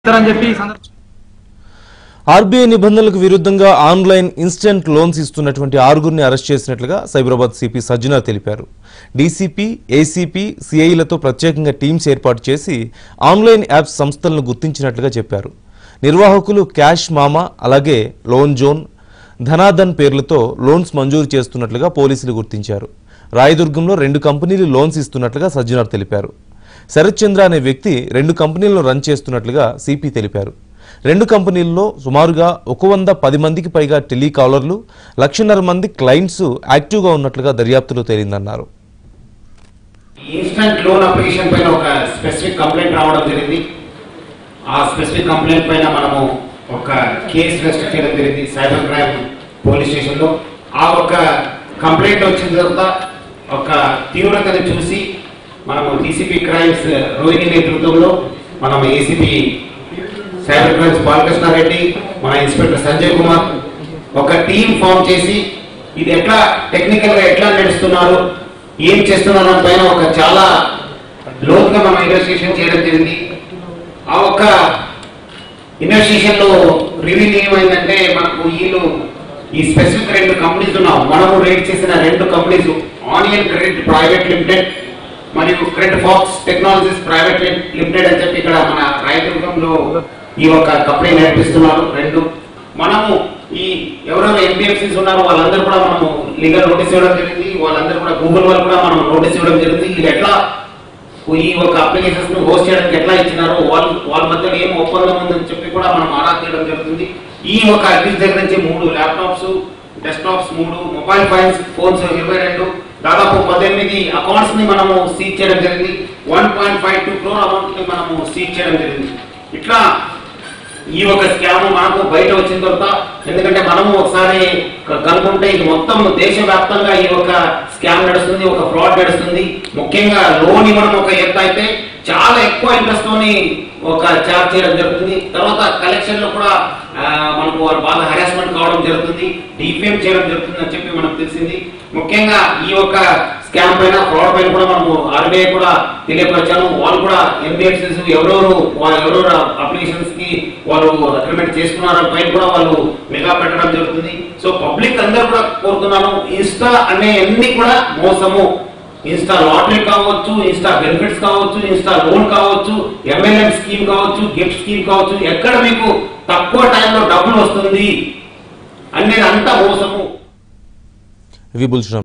ఇస్తారని చెప్పి ఈ సందర్భంగా ఆర్బీఐ నిబంధనలకు విరుద్ధంగా ఆన్లైన్ ఇన్స్టెంట్ లోన్స్ ఇస్తున్నటువంటి ఆరుగురిని అరెస్ట్ చేసినట్లుగా సైబరాబాద్ సిపి సజ్జనా తెలిపారు డీసీపీ ఏసీపీ సిఐలతో ప్రత్యేకంగా టీమ్స్ ఏర్పాటు చేసి ఆన్లైన్ యాప్స్ సంస్థలను గుర్తించినట్లుగా చెప్పారు నిర్వాహకులు క్యాష్ మామా అలాగే లోన్ జోన్ ధనాధన్ పేర్లతో లోన్స్ మంజూరు చేస్తున్నట్లుగా పోలీసులు గుర్తించారు రాయదుర్గంలో రెండు కంపెనీలు లోన్స్ ఇస్తున్నట్లుగా సజ్జనార్ తెలిపారు శరత్ చంద్ర అనే వ్యక్తి రెండు కంపెనీలను రన్ చేస్తున్నట్లుగా సిపి తెలిపారు రెండు కంపెనీల్లో సుమారుగా ఒక వంద పది మందికి పైగా టెలికాలర్లు లక్షన్నర మంది క్లయింట్స్ యాక్టివ్గా ఉన్నట్లుగా దర్యాప్తులో తేలిందన్నారు ఇన్స్టంట్ లోన్ అప్లికేషన్ పైన ఒక స్పెసిఫిక్ కంప్లైంట్ రావడం జరిగింది ఆ స్పెసిఫిక్ కంప్లైంట్ పైన మనము ఒక కేసు రిజిస్టర్ చేయడం జరిగింది సైబర్ క్రైమ్ పోలీస్ స్టేషన్లో ఆ ఒక కంప్లైంట్ వచ్చిన తర్వాత ఒక తీవ్రతను చూసి మనము డీసీపీ క్రైమ్స్ రోహిణి నేతృత్వంలో మనం ఏసీపీ సైబర్ క్రైమ్స్ బాలకృష్ణారెడ్డి మన ఇన్స్పెక్టర్ సంజయ్ కుమార్ ఒక టీం ఫామ్ చేసి ఇది ఎట్లా టెక్నికల్ గా ఎట్లా నడుస్తున్నారు ఏం చేస్తున్నారు దాని పైన ఒక చాలా లోతుగా మనం ఇన్వెస్టిగేషన్ చేయడం జరిగింది ఆ ఒక్క ఇన్వెస్టిగేషన్ లో రివ్యూ ఏమైందంటే మనకు వీళ్ళు ఈ స్పెసిఫిక్ రెండు కంపెనీస్ ఉన్నాం మనము రేట్ చేసిన రెండు companies Onion Credit private limited మరియు Credit Fox Technologies private limited అని చెప్పి ఇక్కడ మన రాయదుర్గంలో ఈ ఒక కంపెనీ నడిపిస్తున్నారు రెండు మనము ఈ ఎవరెవరు ఎన్బిఎఫ్సిస్ ఉన్నారో వాళ్ళందరూ కూడా మనము లీగల్ నోటీస్ ఇవ్వడం జరిగింది వాళ్ళందరూ కూడా గూగుల్ వాళ్ళు కూడా మనం నోటీస్ ఇవ్వడం జరిగింది ఇది ఎట్లా ఈ ఒక అప్లికేషన్స్ ను హోస్ట్ చేయడానికి ఎట్లా ఇచ్చినారో వాళ్ళు వాళ్ళ మధ్య ఏం ఒప్పందం ఉందని చెప్పి కూడా మనం ఆరా తీయడం జరుగుతుంది ఈ ఒక అగ్రిస్ దగ్గర నుంచి మూడు ల్యాప్టాప్స్ డెస్క్టాప్స్ మూడు మొబైల్ ఫోన్స్ ఫోన్స్ ఇరవై రెండు దాదాపు పద్దెనిమిది అకౌంట్స్ ని మనము సీజ్ చేయడం జరిగింది one point five two crore amount ని మనము సీజ్ చేయడం జరిగింది ఇట్లా ఈ ఒక స్కామ్ మనకు బయట వచ్చిన తర్వాత ఎందుకంటే మనము ఒకసారి క- కనుక్కుంటే ఇది మొత్తం దేశవ్యాప్తంగా ఈ ఒక స్కామ్ నడుస్తుంది ఒక ఫ్రాడ్ నడుస్తుంది ముఖ్యంగా లోన్ ఇవ్వడం ఒక ఎత్తు అయితే చాలా ఎక్కువ ఇంట్రెస్ట్ తోని ఒక చార్జ్ చేయడం జరుగుతుంది తర్వాత కలెక్షన్ లో కూడా ఆ, మనకు వారు బాగా హరాస్మెంట్ కావడం జరుగుతుంది డిఫేమ్ చేయడం జరుగుతుంది అని చెప్పి మనకు తెలిసింది ముఖ్యంగా ఈ యొక్క స్కామ్ పైన ఫ్రాడ్ పైన కూడా మనము ఆర్బీఐ కూడా తెలియపరిచాను వాళ్ళు కూడా ఎన్బిఎఫ్సిస్ ఎవరెవరు వాళ్ళు ఎవరెవరు అప్లికేషన్స్ కి వాళ్ళు అగ్రిమెంట్ చేసుకున్నారు పైన కూడా వాళ్ళు మెగా పెట్టడం జరుగుతుంది సో పబ్లిక్ అందరూ కూడా కోరుతున్నాను ఇన్స్టా అనే అన్ని కూడా మోసము ఇన్స్టా లాటరీ కావచ్చు ఇన్స్టా బెనిఫిట్స్ కావచ్చు ఇన్స్టా లోన్ కావచ్చు ఎంఎల్ఎం స్కీమ్ కావచ్చు గిఫ్ట్ స్కీమ్ కావచ్చు ఎక్కడ మీకు తక్కువ టైంలో డబ్బులు వస్తుంది అనేది అంతా మోసము విపుల్ శ్రీరామ్